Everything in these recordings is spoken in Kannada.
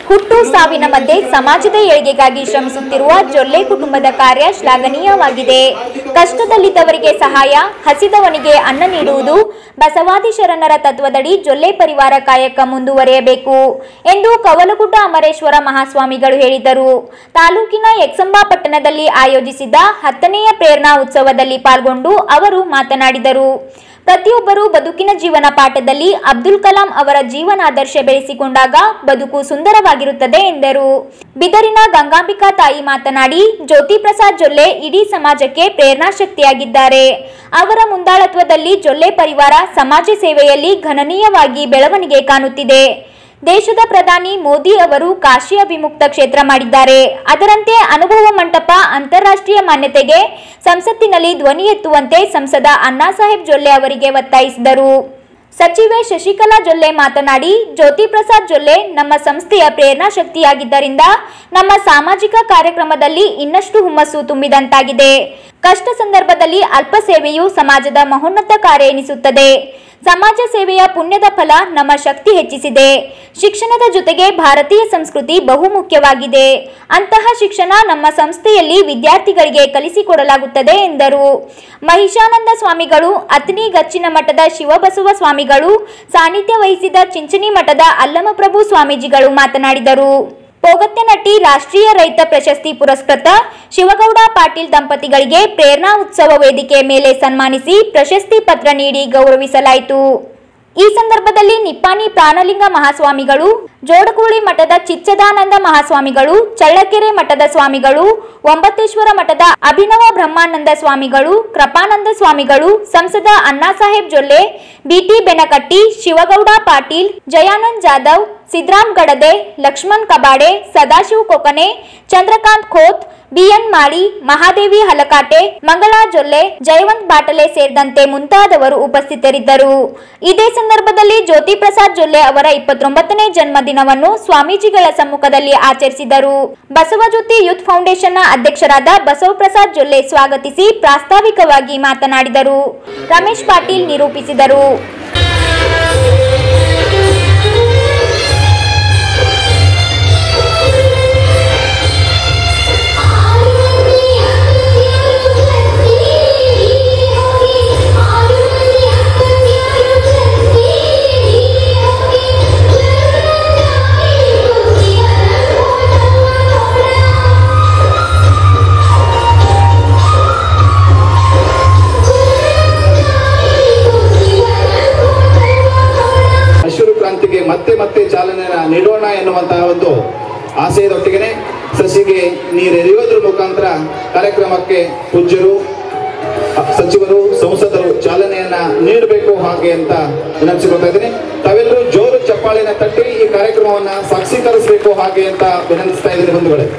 ಹುಟ್ಟು ಸಾವಿನ ಮಧ್ಯೆ ಸಮಾಜದ ಏಳಿಗೆಗಾಗಿ ಶ್ರಮಿಸುತ್ತಿರುವ ಜೊಲ್ಲೆ ಕುಟುಂಬದ ಕಾರ್ಯ ಶ್ಲಾಘನೀಯವಾಗಿದೆ ಕಷ್ಟದಲ್ಲಿದ್ದವರಿಗೆ ಸಹಾಯ ಹಸಿದವನಿಗೆ ಅನ್ನ ನೀಡುವುದು ಬಸವಾದಿ ಶರಣರ ತತ್ವದಡಿ ಜೊಲ್ಲೆ ಪರಿವಾರ ಕಾಯಕ ಮುಂದುವರಿಯಬೇಕು ಎಂದು ಕವಲಗುಡ್ಡ ಅಮರೇಶ್ವರ ಮಹಾಸ್ವಾಮಿಗಳು ಹೇಳಿದರು ತಾಲೂಕಿನ ಎಕ್ಸಂಬಾ ಪಟ್ಟಣದಲ್ಲಿ ಆಯೋಜಿಸಿದ್ದ ಹತ್ತನೆಯ ಪ್ರೇರಣಾ ಉತ್ಸವದಲ್ಲಿ ಪಾಲ್ಗೊಂಡು ಅವರು ಮಾತನಾಡಿದರು ಪ್ರತಿಯೊಬ್ಬರು ಬದುಕಿನ ಜೀವನ ಪಾಠದಲ್ಲಿ ಅಬ್ದುಲ್ ಕಲಾಂ ಅವರ ಜೀವನಾದರ್ಶ ಬೆಳೆಸಿಕೊಂಡಾಗ ಬದುಕು ಸುಂದರವಾಗಿರುತ್ತದೆ ಎಂದರು ಬಿದರಿನ ಗಂಗಾಂಬಿಕಾ ತಾಯಿ ಮಾತನಾಡಿ ಜ್ಯೋತಿ ಪ್ರಸಾದ್ ಜೊಲ್ಲೆ ಇಡೀ ಸಮಾಜಕ್ಕೆ ಪ್ರೇರಣಾ ಶಕ್ತಿಯಾಗಿದ್ದಾರೆ ಅವರ ಮುಂದಾಳತ್ವದಲ್ಲಿ ಜೊಲ್ಲೆ ಪರಿವಾರ ಸಮಾಜ ಸೇವೆಯಲ್ಲಿ ಗಣನೀಯವಾಗಿ ಬೆಳವಣಿಗೆ ಕಾಣುತ್ತಿದೆ ದೇಶದ ಪ್ರಧಾನಿ ಮೋದಿ ಅವರು ಕಾಶಿ ಅಭಿಮುಕ್ತ ಕ್ಷೇತ್ರ ಮಾಡಿದ್ದಾರೆ ಅದರಂತೆ ಅನುಭವ ಮಂಟಪ ಅಂತಾರಾಷ್ಟ್ರೀಯ ಮಾನ್ಯತೆಗೆ ಸಂಸತ್ತಿನಲ್ಲಿ ಧ್ವನಿ ಎತ್ತುವಂತೆ ಸಂಸದ ಅಣ್ಣಾಸಾಹೇಬ್ ಜೊಲ್ಲೆ ಅವರಿಗೆ ಒತ್ತಾಯಿಸಿದರು ಸಚಿವೆ ಶಶಿಕಲಾ ಜೊಲ್ಲೆ ಮಾತನಾಡಿ ಜ್ಯೋತಿ ಪ್ರಸಾದ್ ಜೊಲ್ಲೆ ನಮ್ಮ ಸಂಸ್ಥೆಯ ಪ್ರೇರಣಾ ಶಕ್ತಿಯಾಗಿದ್ದರಿಂದ ನಮ್ಮ ಸಾಮಾಜಿಕ ಕಾರ್ಯಕ್ರಮದಲ್ಲಿ ಇನ್ನಷ್ಟು ಹುಮ್ಮಸ್ಸು ತುಂಬಿದಂತಾಗಿದೆ ಕಷ್ಟ ಸಂದರ್ಭದಲ್ಲಿ ಅಲ್ಪ ಸೇವೆಯು ಸಮಾಜದ ಮಹೋನ್ನತ ಕಾರ್ಯ ಎನಿಸುತ್ತದೆ ಸಮಾಜ ಸೇವೆಯ ಪುಣ್ಯದ ಫಲ ನಮ್ಮ ಶಕ್ತಿ ಹೆಚ್ಚಿಸಿದೆ ಶಿಕ್ಷಣದ ಜೊತೆಗೆ ಭಾರತೀಯ ಸಂಸ್ಕೃತಿ ಬಹುಮುಖ್ಯವಾಗಿದೆ ಅಂತಹ ಶಿಕ್ಷಣ ನಮ್ಮ ಸಂಸ್ಥೆಯಲ್ಲಿ ವಿದ್ಯಾರ್ಥಿಗಳಿಗೆ ಕಲಿಸಿಕೊಡಲಾಗುತ್ತದೆ ಎಂದರು ಮಹಿಷಾನಂದ ಸ್ವಾಮಿಗಳು ಅತ್ನಿ ಗಚ್ಚಿನ ಮಠದ ಶಿವಬಸವ ಸ್ವಾಮಿಗಳು ಸಾನ್ನಿಧ್ಯ ವಹಿಸಿದ ಚಿಂಚಣಿ ಮಠದ ಅಲ್ಲಮಪ್ರಭು ಸ್ವಾಮೀಜಿಗಳು ಮಾತನಾಡಿದರು ಪೋಗತ್ಯನಟ್ಟಿ ರಾಷ್ಟ್ರೀಯ ರೈತ ಪ್ರಶಸ್ತಿ ಪುರಸ್ಕೃತ ಶಿವಗೌಡ ಪಾಟೀಲ್ ದಂಪತಿಗಳಿಗೆ ಪ್ರೇರಣಾ ಉತ್ಸವ ವೇದಿಕೆ ಮೇಲೆ ಸನ್ಮಾನಿಸಿ ಪ್ರಶಸ್ತಿ ಪತ್ರ ನೀಡಿ ಗೌರವಿಸಲಾಯಿತು ಈ ಸಂದರ್ಭದಲ್ಲಿ ನಿಪ್ಪಾಣಿ ಪ್ರಾಣಲಿಂಗ ಮಹಾಸ್ವಾಮಿಗಳು ಜೋಡಕುಳಿ ಮಠದ ಚಿಚ್ಚದಾನಂದ ಮಹಾಸ್ವಾಮಿಗಳು ಚಳ್ಳಕೆರೆ ಮಠದ ಸ್ವಾಮಿಗಳು ಒಂಬತ್ತೇಶ್ವರ ಮಠದ ಅಭಿನವ ಬ್ರಹ್ಮಾನಂದ ಸ್ವಾಮಿಗಳು ಕೃಪಾನಂದ ಸ್ವಾಮಿಗಳು ಸಂಸದ ಅಣ್ಣಾಸಾಹೇಬ್ ಜೊಲ್ಲೆ ಬಿಟಿ ಬೆನಕಟ್ಟಿ ಶಿವಗೌಡ ಪಾಟೀಲ್ ಜಯಾನಂದ್ ಜಾಧವ್ ಸಿದ್ರಾಮ್ ಗಡದೆ ಲಕ್ಷ್ಮಣ್ ಕಬಾಡೆ ಸದಾಶಿವ್ ಕೊಕನೆ ಚಂದ್ರಕಾಂತ್ ಖೋತ್ ಬಿಎನ್ ಮಾಳಿ ಮಹಾದೇವಿ ಹಲಕಾಟೆ ಮಂಗಳಾ ಜೊಲ್ಲೆ ಜಯವಂತ್ ಬಾಟಲೆ ಸೇರಿದಂತೆ ಮುಂತಾದವರು ಉಪಸ್ಥಿತರಿದ್ದರು ಇದೇ ಸಂದರ್ಭದಲ್ಲಿ ಜ್ಯೋತಿ ಪ್ರಸಾದ್ ಜೊಲ್ಲೆ ಅವರ ಇಪ್ಪತ್ತೊಂಬತ್ತನೇ ಜನ್ಮದಿನವನ್ನು ಸ್ವಾಮೀಜಿಗಳ ಸಮ್ಮುಖದಲ್ಲಿ ಆಚರಿಸಿದರು ಬಸವಜ್ಯೋತಿ ಯೂತ್ ಫೌಂಡೇಶನ್ನ ಅಧ್ಯಕ್ಷರಾದ ಬಸವಪ್ರಸಾದ್ ಜೊಲ್ಲೆ ಸ್ವಾಗತಿಸಿ ಪ್ರಾಸ್ತಾವಿಕವಾಗಿ ಮಾತನಾಡಿದರು ರಮೇಶ್ ಪಾಟೀಲ್ ನಿರೂಪಿಸಿದರು ಹಸಿರು ಕ್ರಾಂತಿಗೆ ಮತ್ತೆ ಮತ್ತೆ ಚಾಲನೆಯನ್ನ ನೀಡೋಣ ಎನ್ನುವಂತಹ ಒಂದು ಆಶಯದೊಟ್ಟಿಗೆ ಸಸಿಗೆ ನೀರೆರೆಯೋದ್ರ ಮುಖಾಂತರ ಕಾರ್ಯಕ್ರಮಕ್ಕೆ ಪೂಜ್ಯರು ಸಚಿವರು ಸಂಸದರು ಚಾಲನೆಯನ್ನ ನೀಡಬೇಕು ಹಾಗೆ ಅಂತ ವಿನಂತಿಸಿಕೊಳ್ತಾ ಇದ್ದೀನಿ ತಾವೆಲ್ಲರೂ ಜೋರು ಚಪ್ಪಾಳೆನ ತಟ್ಟಿ ಈ ಕಾರ್ಯಕ್ರಮವನ್ನ ಸಾಕ್ಷೀಕರಿಸಬೇಕು ಹಾಗೆ ಅಂತ ವಿನಂತಿಸ್ತಾ ಇದ್ದೀನಿ ಬಂಧುಗಳೇ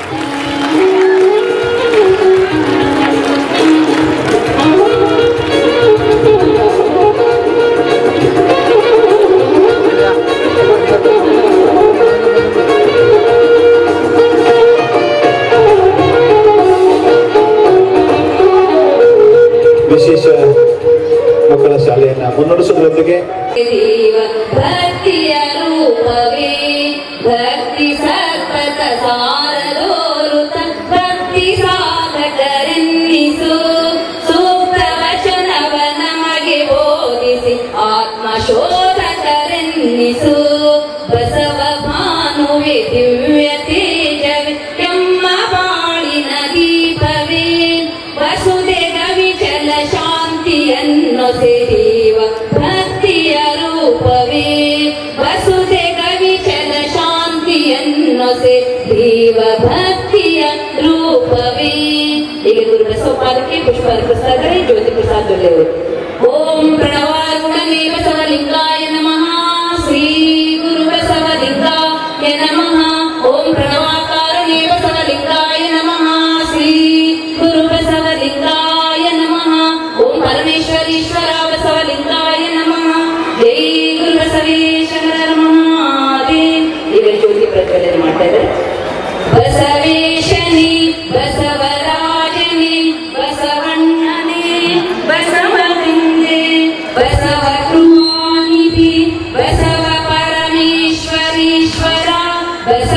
ವಿಶೇಷ ಮಕ್ಕಳ ಶಾಲೆಯನ್ನ ಮುನ್ನಡೆಸೋದ್ರೊಂದಿಗೆ ದೇವ ಭಕ್ತಿಯ ರೂಪವೇ ಭಕ್ತಿ ಸತ್ಪಥ ಸಾರದೋರುತ ಭಕ್ತಿ ಸಾಧಕರೆನ್ನಿಸು ಸೂಕ್ತ ವಚನವ ನಮಗೆ ಬೋಧಿಸಿ ಆತ್ಮಶೋಧಕರೆನ್ನಿಸು ಬಸವ ಭಾನುವೆ ದಿವ್ಯ ತೇಜವೇ ಎಮ್ಮ ಬಾಳಿನ ದೀಪವೇ ವಸುದೆಗ ವಿಚಲ ಶಾಂತಿಯನ್ನು ಸೇರಿವ ಭಕ್ತಿಯ ರೂಪವೇ ವಸುದೆಗ ವಿಚಲ ಶಾಂತಿಯನ್ನು ಸೇರಿವ ಭಕ್ತಿಯ ರೂಪವೇ ಈಗ ಗುರು ಬಸವಪಾದಕ್ಕೆ ಪುಷ್ಪ ಅರ್ಪಿಸ್ತಾ ಇದ್ದಾರೆ ಜ್ಯೋತಿ ಪ್ರಸಾದ್ ಜೊಲ್ಲೆ ಅವರು ಓಂ ಪ್ರಣವಾರುಣನೇ ಬಸವಲಿಂಗಾಯ ನಮಃ ಶ್ರೀ ಗುರು ಬಸವಲಿಂಗಾಯ ನಮಃ ಓಂ ಪ್ರಣವಾಕಾರನೇ ಬಸವಲಿಂಗಾಯ ನಮಃ ಶ್ರೀ ಗುರು ಬಸವಲಿಂಗಾಯ ನಮಃ ಓಂ ಪರಮೇಶ್ವರೀಶ್ವರ ಬಸವಲಿಂಗಾಯ ನಮಃ ಜೈ ಗುರು ಬಸವೇಶ್ವರ ಮಹಾದೇವ್ ಈಗ ಜ್ಯೋತಿ ಪ್ರಜ್ವಲನೆ ಮಾಡ್ತಾ ಇದ್ದಾರೆ ಬಸವೇಶನಿ ಬಸವರಾಜನಿ ಬಸವಣ್ಣನೇ ಬಸವನಿಂದೆ ಬಸವ ಕೃಪಾನಿಧಿ ಬಸವ ಪರಮೇಶ್ವರೀಶ್ವರ ಬಸವ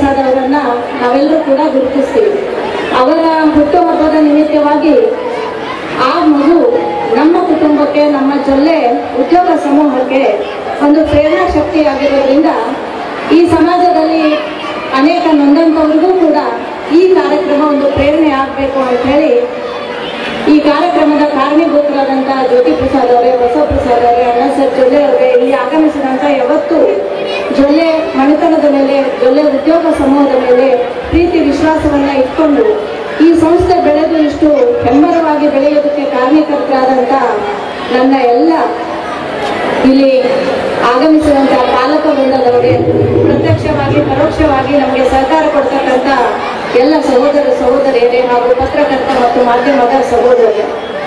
ಪ್ರಸಾದ್ ಅವರನ್ನ ನಾವೆಲ್ಲರೂ ಕೂಡ ಗುರುತಿಸ್ತೀವಿ ಅವರ ಹುಟ್ಟುಹಬ್ಬದ ನಿಮಿತ್ತವಾಗಿ ಆ ಮಗು ನಮ್ಮ ಕುಟುಂಬಕ್ಕೆ ನಮ್ಮ ಜೊಲ್ಲೆ ಉದ್ಯೋಗ ಸಮೂಹಕ್ಕೆ ಒಂದು ಪ್ರೇರಣಾ ಶಕ್ತಿಯಾಗಿರೋದ್ರಿಂದ ಈ ಸಮಾಜದಲ್ಲಿ ಅನೇಕ ನೊಂದಂಥವ್ರಿಗೂ ಕೂಡ ಈ ಕಾರ್ಯಕ್ರಮ ಒಂದು ಪ್ರೇರಣೆ ಆಗಬೇಕು ಅಂತ ಹೇಳಿ ಈ ಕಾರ್ಯಕ್ರಮದ ಕಾರಣೀಭೂತರಾದಂತಹ ಜ್ಯೋತಿ ಪ್ರಸಾದ್ ಅವರೇ ಬಸವಪ್ರಸಾದ್ ಅವರೇ ಅಣ್ಣ ಸರ್ ಜೊಲ್ಲೆ ಅವರೇ ಇಲ್ಲಿ ಆಗಮಿಸಿದಂಥ ಯಾವತ್ತು ಜೊಲ್ಲೆ ಮನೆತನದ ಮೇಲೆ ಜೊಲ್ಲೆ ಉದ್ಯೋಗ ಸಮೂಹದ ಮೇಲೆ ಪ್ರೀತಿ ವಿಶ್ವಾಸವನ್ನ ಇಟ್ಕೊಂಡು ಈ ಸಂಸ್ಥೆ ಬೆಳೆದು ಇಷ್ಟು ಹೆಮ್ಮರವಾಗಿ ಬೆಳೆಯೋದಕ್ಕೆ ಕಾರಣೀಕರ್ತರಾದಂಥ ನನ್ನ ಎಲ್ಲ ಇಲ್ಲಿ ಆಗಮಿಸಿದಂತಹ ಪಾಲಕ ವೃಂದದವರೇ ಪ್ರತ್ಯಕ್ಷವಾಗಿ ಪರೋಕ್ಷವಾಗಿ ನಮಗೆ ಸಹಕಾರ ಕೊಡ್ತಕ್ಕಂಥ ಎಲ್ಲ ಸಹೋದರ ಸಹೋದರಿಯರೇ ಹಾಗೂ ಪತ್ರಕರ್ತ ಮತ್ತು ಮಾಧ್ಯಮದ ಸಹೋದರರೇ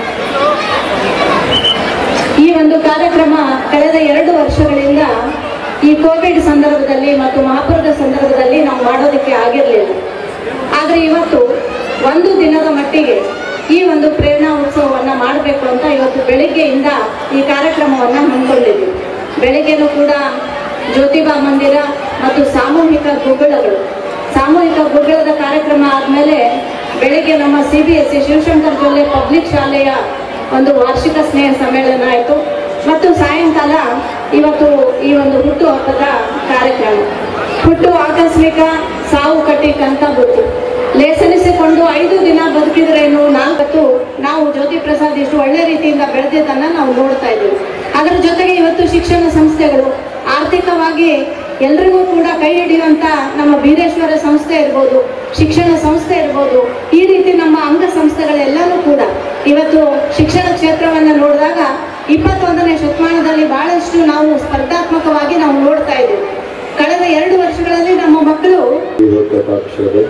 ಈ ಒಂದು ಕಾರ್ಯಕ್ರಮ ಕಳೆದ ಎರಡು ವರ್ಷಗಳಿಂದ ಈ ಕೋವಿಡ್ ಸಂದರ್ಭದಲ್ಲಿ ಮತ್ತು ಮಹಾಪುರದ ಸಂದರ್ಭದಲ್ಲಿ ನಾವು ಮಾಡೋದಕ್ಕೆ ಆಗಿರಲಿಲ್ಲ ಆದರೆ ಇವತ್ತು ಒಂದು ದಿನದ ಮಟ್ಟಿಗೆ ಈ ಒಂದು ಪ್ರೇರಣಾ ಉತ್ಸವವನ್ನ ಮಾಡಬೇಕು ಅಂತ ಇವತ್ತು ಬೆಳಿಗ್ಗೆಯಿಂದ ಈ ಕಾರ್ಯಕ್ರಮವನ್ನ ಹಮ್ಮಿಕೊಂಡಿದ್ದೀವಿ ಬೆಳಿಗ್ಗೆನೂ ಕೂಡ ಜ್ಯೋತಿಬಾ ಮಂದಿರ ಮತ್ತು ಸಾಮೂಹಿಕ ಗುಗ್ಗಳಗಳು ಸಾಮೂಹಿಕ ಗುಗ್ಗಳದ ಕಾರ್ಯಕ್ರಮ ಆದಮೇಲೆ ಬೆಳಿಗ್ಗೆ ನಮ್ಮ C B S C Shivashankar Jolle public ಶಾಲೆಯ ಒಂದು ವಾರ್ಷಿಕ ಸ್ನೇಹ ಸಮ್ಮೇಳನ ಆಯಿತು ಮತ್ತು ಸಾಯಂಕಾಲ ಇವತ್ತು ಈ ಒಂದು ಹುಟ್ಟು ಹಬ್ಬದ ಕಾರ್ಯಕ್ರಮ ಹುಟ್ಟು ಆಕಸ್ಮಿಕ ಸಾವು ಕಟ್ಟಿಕಂತ ಗೊತ್ತು ಲೇಸನಿಸಿಕೊಂಡು ಐದು ದಿನ ಬದುಕಿದ್ರೇನು ನಾಲ್ಕತ್ತು ನಾವು ಜ್ಯೋತಿ ಪ್ರಸಾದ್ ಇಷ್ಟು ಒಳ್ಳೆ ರೀತಿಯಿಂದ ಬೆಳೆದಿದ್ದನ್ನ ನಾವು ನೋಡ್ತಾ ಇದ್ದೀವಿ ಅದರ ಜೊತೆಗೆ ಇವತ್ತು ಶಿಕ್ಷಣ ಸಂಸ್ಥೆಗಳು ಆರ್ಥಿಕವಾಗಿ ಎಲ್ರಿಗೂ ಕೂಡ ಕೈ ಹಿಡಿಯುವಂತ ನಮ್ಮ ಬೀರೇಶ್ವರ ಸಂಸ್ಥೆ ಇರ್ಬೋದು ಶಿಕ್ಷಣ ಸಂಸ್ಥೆ ಇರ್ಬೋದು ಈ ರೀತಿ ನಮ್ಮ ಅಂಗ ಸಂಸ್ಥೆಗಳೆಲ್ಲನೂ ಕೂಡ ಇವತ್ತು ಶಿಕ್ಷಣ ಕ್ಷೇತ್ರವನ್ನ ನೋಡಿದಾಗ ಇಪ್ಪತ್ತೊಂದನೇ ಶತಮಾನದಲ್ಲಿ ಬಹಳಷ್ಟು ನಾವು ಸ್ಪರ್ಧಾತ್ಮಕವಾಗಿ ನಾವು ನೋಡ್ತಾ ಇದ್ದೀವಿ ಕಳೆದ ಎರಡು ವರ್ಷಗಳಲ್ಲಿ ನಮ್ಮ ಮಕ್ಕಳು ಕಟಾಕ್ಷರ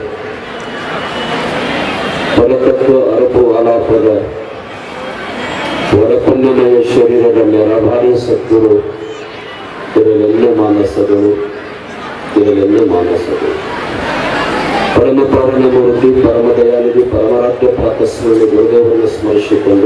ಪರತತ್ವ ಅರಬು ಆಲಾಪದ ವರಪುಣ್ಯಮಯ ಶರೀರದ ಮೆರಭಾರಿ ಸದ್ಗುರು ಇದರಲ್ಲೆಲ್ಲ ಮಾನಸಗಳು ಇದರಲ್ಲೆಲ್ಲ ಮಾನಸಗಳು ಪರಮ ಪಾವನ ಮೂರ್ತಿ ಪರಮ ದಯಾನಿಧಿ ಪರಮರಾಧ್ಯ ಪ್ರಾತಸ್ಮರಣಿ ಗುರುದೇವರನ್ನು ಸ್ಮರಿಸಿಕೊಂಡು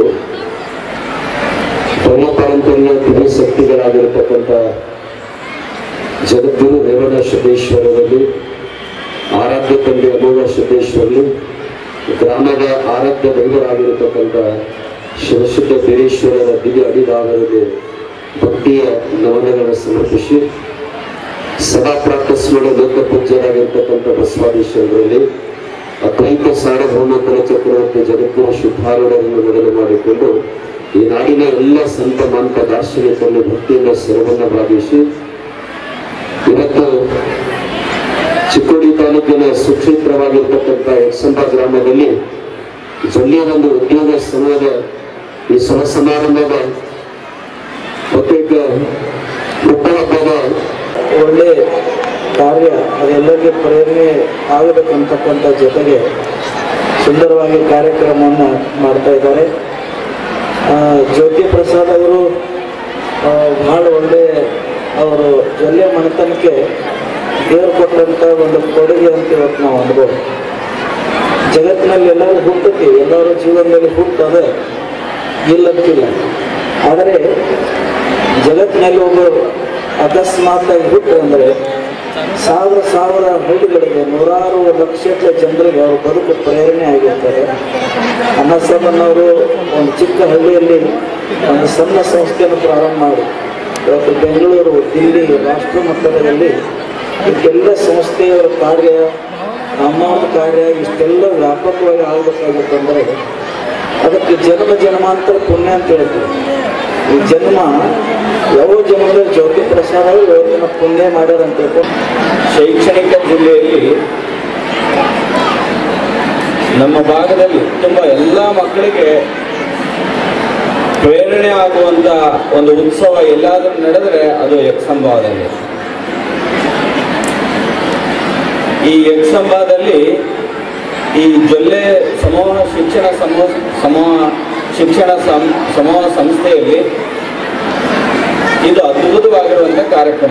ಪರಮಪಾರಂಪರ್ಯ ದಿವ್ಯ ಶಕ್ತಿಗಳಾಗಿರತಕ್ಕಂಥ ಜಗದ್ಗುರು ರೇವಣ ಸಿದ್ದೇಶ್ವರದಲ್ಲಿ ಆರಾಧ್ಯ ತಂದೆ ಅಮೋಘ ಸಿದ್ದೇಶ್ವರಲ್ಲಿ ಗ್ರಾಮದ ಆರಾಧ್ಯ ದೈವರಾಗಿರತಕ್ಕಂಥ ಶಿವಶುದ್ಧ ಬೀರೇಶ್ವರರ ದಿವ್ಯ ಅಡಿದಾವರಿಗೆ ಭಕ್ತಿಯ ನಮನಗಳನ್ನು ಸಮರ್ಪಿಸಿ ಸದಾ ಪ್ರಾಪ್ತಿಸುವ ಲೋಕ ಪೂಜ್ಯರಾಗಿರ್ತಕ್ಕಂಥ ಬಸವಾದೀಶ್ವರರಲ್ಲಿ ಅದ್ವೈತ ಸಾರ್ವಭೌಮಕರ ಚಕ್ರವರ್ತಿ ಜಗದ್ಗುರು ಶುದ್ಧಾರೂಢರನ್ನು ಮೊದಲು ಮಾಡಿಕೊಂಡು ಈ ನಾಡಿನ ಎಲ್ಲ ಸಂತ ಮಂತ ದಾರ್ಶನಿಕರಲ್ಲಿ ಭಕ್ತಿಯಿಂದ ಸರ್ವನ್ನ ಭಾಗಿಸಿ ಇವತ್ತು ಚಿಕ್ಕೋಡಿ ತಾಲೂಕಿನ ಸುಕ್ಷೇತ್ರವಾಗಿರ್ತಕ್ಕಂಥ ಯಕ್ಷಂಬ ಗ್ರಾಮದಲ್ಲಿ ಜೊಳ್ಳಿಯ ಒಂದು ಉದ್ಯೋಗ ಸಮೂಹದ ಈ ಸಮ ಸಮಾರಂಭದ ಬಹುತೇಕ ಹುಟ್ಟುಹಬ್ಬದ ಒಳ್ಳೆ ಕಾರ್ಯ ಅದೆಲ್ಲರಿಗೆ ಪ್ರೇರಣೆ ಆಗಬೇಕಂತಕ್ಕಂಥ ಜೊತೆಗೆ ಸುಂದರವಾಗಿ ಕಾರ್ಯಕ್ರಮವನ್ನು ಮಾಡ್ತಾ ಇದ್ದಾರೆ ಆ, ಜ್ಯೋತಿ ಪ್ರಸಾದ್ ಅವರು ಆ, ಬಹಳ ಒಳ್ಳೆ ಅವರು ಜೊಲ್ಲೆ ಮನೆತನಕ್ಕೆ ದೇವರು ಕೊಟ್ಟಂಥ ಒಂದು ಕೊಡುಗೆ ಅಂತ ಇವತ್ತು ನಾವು ಅನ್ಬೋದು ಜಗತ್ತಿನಲ್ಲಿ ಎಲ್ಲರೂ ಹುಟ್ಟುತ್ತೀವಿ ಎಲ್ಲರೂ ಜೀವನದಲ್ಲಿ ಹುಟ್ಟದೆ ಇಲ್ಲಂತಿಲ್ಲ ಆದರೆ ಜಗತ್ತಿನಲ್ಲಿ ಒಬ್ಬರು ಅಕಸ್ಮಾತ್ ಆಗಿ ಹುಟ್ಟು ಅಂದರೆ ಸಾವಿರ ಸಾವಿರ ಹಳ್ಳಿಗಳಿಗೆ ನೂರಾರು ಲಕ್ಷಗಳ ಜನರಿಗೆ ಅವರು ಬದುಕು ಪ್ರೇರಣೆ ಆಗಿರ್ತಾರೆ ಅನ್ನಸಮ್ಮನವರು ಒಂದು ಚಿಕ್ಕ ಹಳ್ಳಿಯಲ್ಲಿ ಒಂದು ಸಣ್ಣ ಸಂಸ್ಥೆಯನ್ನು ಪ್ರಾರಂಭ ಮಾಡಿ ಇವತ್ತು ಬೆಂಗಳೂರು ದಿಲ್ಲಿ ರಾಷ್ಟ್ರ ಮಟ್ಟದಲ್ಲಿ ಇದೆಲ್ಲ ಸಂಸ್ಥೆಯವರ ಕಾರ್ಯ ನಮ್ಮ ಒಂದು ಕಾರ್ಯ ಇಷ್ಟೆಲ್ಲ ವ್ಯಾಪಕವಾಗಿ ಆಗಬೇಕಾಗಿತ್ತಂದರೆ ಅದಕ್ಕೆ ಜನ್ಮ ಜನ್ಮಾಂತರ ಪುಣ್ಯ ಅಂತ ಹೇಳ್ತೀವಿ ಈ ಜನ್ಮ ಯಾವ ಜನ್ಮದಲ್ಲಿ ಜ್ಯೋತಿ ಪ್ರಸಾದ ಇವತ್ತಿನ ಪುಣ್ಯ ಮಾಡ್ಯಾರ ಅಂತ ತಿಳ್ಕೊಂಡು ಶೈಕ್ಷಣಿಕ ಜಿಲ್ಲೆಯಲ್ಲಿ ನಮ್ಮ ಭಾಗದಲ್ಲಿ ತುಂಬ ಎಲ್ಲ ಮಕ್ಕಳಿಗೆ ಪ್ರೇರಣೆ ಆಗುವಂತ ಒಂದು ಉತ್ಸವ ಎಲ್ಲಾದರೂ ನಡೆದರೆ ಅದು ಯಕ್ಷಂಬಾದಲ್ಲಿ ಈ ಯಕ್ಷಂಬಾದಲ್ಲಿ ಈ ಜೊಲ್ಲೆ ಸಮೂಹ ಶಿಕ್ಷಣ ಸಮೂಹ ಸಮೂಹ ಶಿಕ್ಷಣ ಸಂ ಸಮೂಹ ಸಂಸ್ಥೆಯಲ್ಲಿ ಇದು ಅದ್ಭುತವಾಗಿರುವಂಥ ಕಾರ್ಯಕ್ರಮ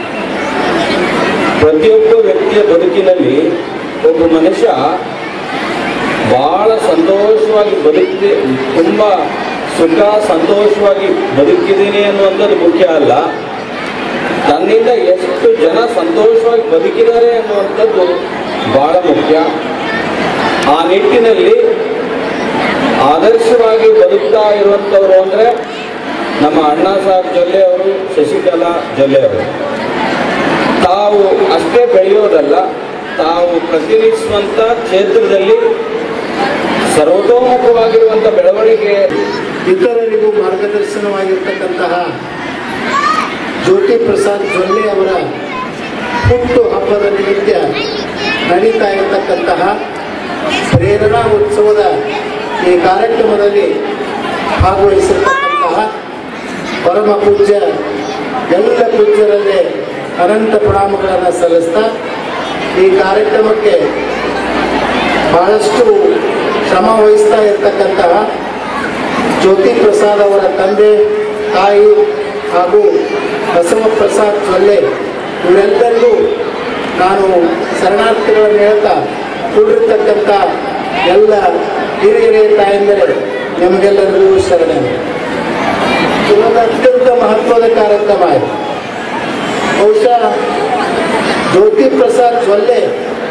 ಪ್ರತಿಯೊಬ್ಬ ವ್ಯಕ್ತಿಯ ಬದುಕಿನಲ್ಲಿ ಒಬ್ಬ ಮನುಷ್ಯ ಬಹಳ ಸಂತೋಷವಾಗಿ ಬದುಕಿ ತುಂಬ ಸುಖ ಸಂತೋಷವಾಗಿ ಬದುಕಿದ್ದೀನಿ ಅನ್ನುವಂಥದ್ದು ಮುಖ್ಯ ಅಲ್ಲ ತನ್ನಿಂದ ಎಷ್ಟು ಜನ ಸಂತೋಷವಾಗಿ ಬದುಕಿದ್ದಾರೆ ಅನ್ನುವಂಥದ್ದು ಬಹಳ ಮುಖ್ಯ ಆ ನಿಟ್ಟಿನಲ್ಲಿ ಆದರ್ಶವಾಗಿ ಬದುಕ್ತಾ ಇರುವಂಥವ್ರು ಅಂದರೆ ನಮ್ಮ ಅಣ್ಣಾ ಸಾಹೇಬ್ ಜೊಲ್ಲೆ ಅವರು ಶಶಿಕಲಾ ಜೊಲ್ಲೆ ಅವರು ತಾವು ಅಷ್ಟೇ ಬೆಳೆಯೋದಲ್ಲ ತಾವು ಪ್ರತಿನಿಧಿಸುವಂಥ ಕ್ಷೇತ್ರದಲ್ಲಿ ಸರ್ವತೋಮುಖವಾಗಿರುವಂಥ ಬೆಳವಣಿಗೆ ಇತರರಿಗೂ ಮಾರ್ಗದರ್ಶನವಾಗಿರ್ತಕ್ಕಂತಹ ಜ್ಯೋತಿ ಪ್ರಸಾದ್ ಜೊಲ್ಲೆ ಅವರ ಹುಟ್ಟು ಹಬ್ಬದ ನಿಮಿತ್ತ ನಡೀತಾ ಇರತಕ್ಕಂತಹ ಪ್ರೇರಣಾ ಉತ್ಸವದ ಈ ಕಾರ್ಯಕ್ರಮದಲ್ಲಿ ಭಾಗವಹಿಸಿರ್ತಕ್ಕಂತಹ ಪರಮ ಪೂಜ್ಯ ಎಲ್ಲ ಪೂಜ್ಯರಲ್ಲೇ ಅನಂತ ಪ್ರಣಾಮಗಳನ್ನು ಸಲ್ಲಿಸ್ತಾ ಈ ಕಾರ್ಯಕ್ರಮಕ್ಕೆ ಬಹಳಷ್ಟು ಶ್ರಮ ವಹಿಸ್ತಾ ಇರತಕ್ಕಂತಹ ಜ್ಯೋತಿ ಪ್ರಸಾದ್ ಅವರ ತಂದೆ ತಾಯಿ ಹಾಗೂ ಬಸವ ಪ್ರಸಾದ್ ಜೊಲ್ಲೆ ಇವರೆಲ್ಲರಿಗೂ ನಾನು ಶರಣಾರ್ಥಿಗಳನ್ನು ಹೇಳ್ತಾ ಕೂಡಿರ್ತಕ್ಕಂಥ ಎಲ್ಲ ಹಿರಿಯರೇ ತಾಯಂದರೆ ನಿಮಗೆಲ್ಲರಿಗೂ ಶರಣ ಇದೊಂದು ಅತ್ಯಂತ ಮಹತ್ವದ ಕಾರ್ಯಕ್ರಮ ಇದೆ ಬಹುಶಃ ಜ್ಯೋತಿ ಪ್ರಸಾದ್ ಜೊಲ್ಲೆ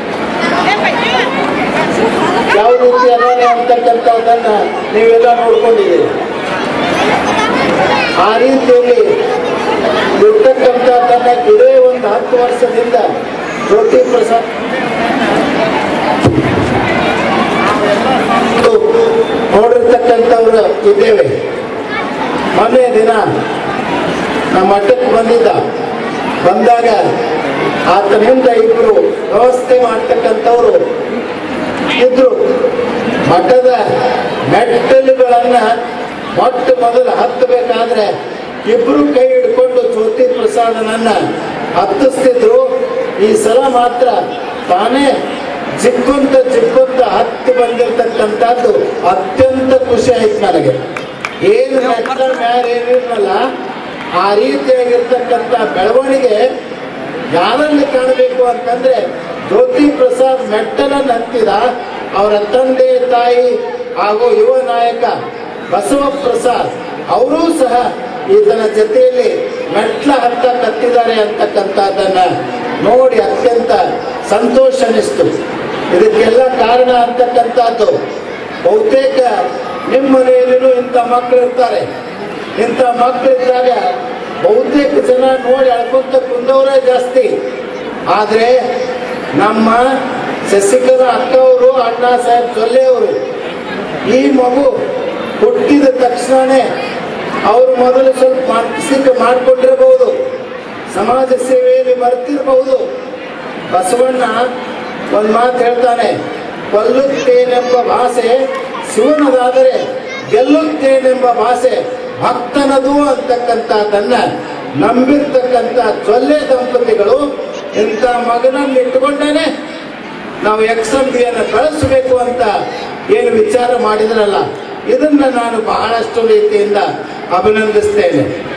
ಯಾವ ರೀತಿ ಅದಾನೆ ಅಂತಕ್ಕಂಥದ್ದನ್ನ ನೀವೆಲ್ಲ ನೋಡ್ಕೊಂಡಿದ್ದೀರಿ ಆ ರೀತಿಯಲ್ಲಿ ಇರ್ತಕ್ಕಂಥದ್ದನ್ನ ಇದೇ ಒಂದು ಹತ್ತು ವರ್ಷದಿಂದ ಜ್ಯೋತಿ ಪ್ರಸಾದ್ ನೋಡಿರ್ತಕ್ಕಂಥವ್ರು ಇದ್ದೇವೆ ಮೊನ್ನೆ ದಿನ ನಮ್ಮ ಮಠಕ್ಕೆ ಬಂದಿದ್ದ ಬಂದಾಗ ಆತನಿಂದ ಇಬ್ರು ವ್ಯವಸ್ಥೆ ಮಾಡ್ತಕ್ಕಂಥವ್ರು ಇದ್ರು ಮಠದ ಮೆಟ್ಟಲುಗಳನ್ನ ಮೊಟ್ಟ ಮೊದಲು ಹತ್ತಬೇಕಾದ್ರೆ ಇಬ್ರು ಕೈ ಹಿಡ್ಕೊಂಡು ಜ್ಯೋತಿ ಪ್ರಸಾದನನ್ನ ಹತ್ತಿಸ್ತಿದ್ರು ಈ ಸಲ ಮಾತ್ರ ತಾನೇ ಜಿಕ್ಕುಂತ ಜಿಕ್ಕುಂತ ಹತ್ತಿ ಬಂದಿರತಕ್ಕಂಥದ್ದು ಅತ್ಯಂತ ಖುಷಿ ಆಯ್ತು ನನಗೆ ಏನು ಮೆಟ್ಟಲ ಮ್ಯಾಲ ಏನಿರಲ್ಲ ಆ ರೀತಿಯಾಗಿರ್ತಕ್ಕಂಥ ಬೆಳವಣಿಗೆ ಯಾರಲ್ಲಿ ಕಾಣಬೇಕು ಅಂತಂದ್ರೆ ಜ್ಯೋತಿ ಪ್ರಸಾದ್ ಮೆಟ್ಟಲನ್ನು ಹತ್ತಿದ ಅವರ ತಂದೆ ತಾಯಿ ಹಾಗೂ ಯುವ ನಾಯಕ ಬಸವ ಪ್ರಸಾದ್ ಅವರೂ ಸಹ ಈತನ ಜೊತೆಯಲ್ಲಿ ಮೆಟ್ಲ ಹತ್ತ ಕತ್ತಿದ್ದಾರೆ ಅಂತಕ್ಕಂಥದ್ದನ್ನ ನೋಡಿ ಅತ್ಯಂತ ಸಂತೋಷ ಅನಿಸ್ತು ಇದಕ್ಕೆಲ್ಲ ಕಾರಣ ಅಂತಕ್ಕಂಥದ್ದು ಬಹುತೇಕ ನಿಮ್ಮ ಮನೆಯಲ್ಲಿನೂ ಇಂಥ ಮಕ್ಕಳು ಇರ್ತಾರೆ ಇಂಥ ಮಕ್ಕಳಿದ್ದಾಗ ಬಹುತೇಕ ಜನ ನೋಡಿ ಅಳ್ಕೊಂತ ಕುಂದವರೇ ಜಾಸ್ತಿ ಆದರೆ ನಮ್ಮ ಶಶಿಕಲಾ ಅಕ್ಕವರು ಅಣ್ಣಾ ಸಾಹೇಬ್ ಜೊಲ್ಲೆ ಅವರು ಈ ಮಗು ಹುಟ್ಟಿದ ತಕ್ಷಣನೇ ಅವರು ಮೊದಲು ಸ್ವಲ್ಪ ಮಾನಸಿಕ ಮಾಡಿಕೊಂಡಿರಬಹುದು ಸಮಾಜ ಸೇವೆಯಲ್ಲಿ ಬರ್ತಿರಬಹುದು ಬಸವಣ್ಣ ಒಂದು ಮಾತು ಹೇಳ್ತಾನೆ ಕೊಲ್ಲುತ್ತೇನೆಂಬ ಭಾಷೆ ಶಿವನದಾದರೆ ಗೆಲ್ಲುತ್ತೇನೆಂಬ ಭಾಷೆ ಭಕ್ತನದು ಅಂತಕ್ಕಂಥದ್ದನ್ನ ನಂಬಿರ್ತಕ್ಕಂಥ ಜೊಲ್ಲೆ ದಂಪತಿಗಳು ಇಂಥ ಮಗನನ್ನು ಇಟ್ಟುಕೊಂಡೇನೆ ನಾವು ಎಕ್ಸಂಬಿಯನ್ನು ಬೆಳೆಸಬೇಕು ಅಂತ ಏನು ವಿಚಾರ ಮಾಡಿದ್ರಲ್ಲ ಇದನ್ನ ನಾನು ಬಹಳಷ್ಟು ರೀತಿಯಿಂದ ಅಭಿನಂದಿಸ್ತೇನೆ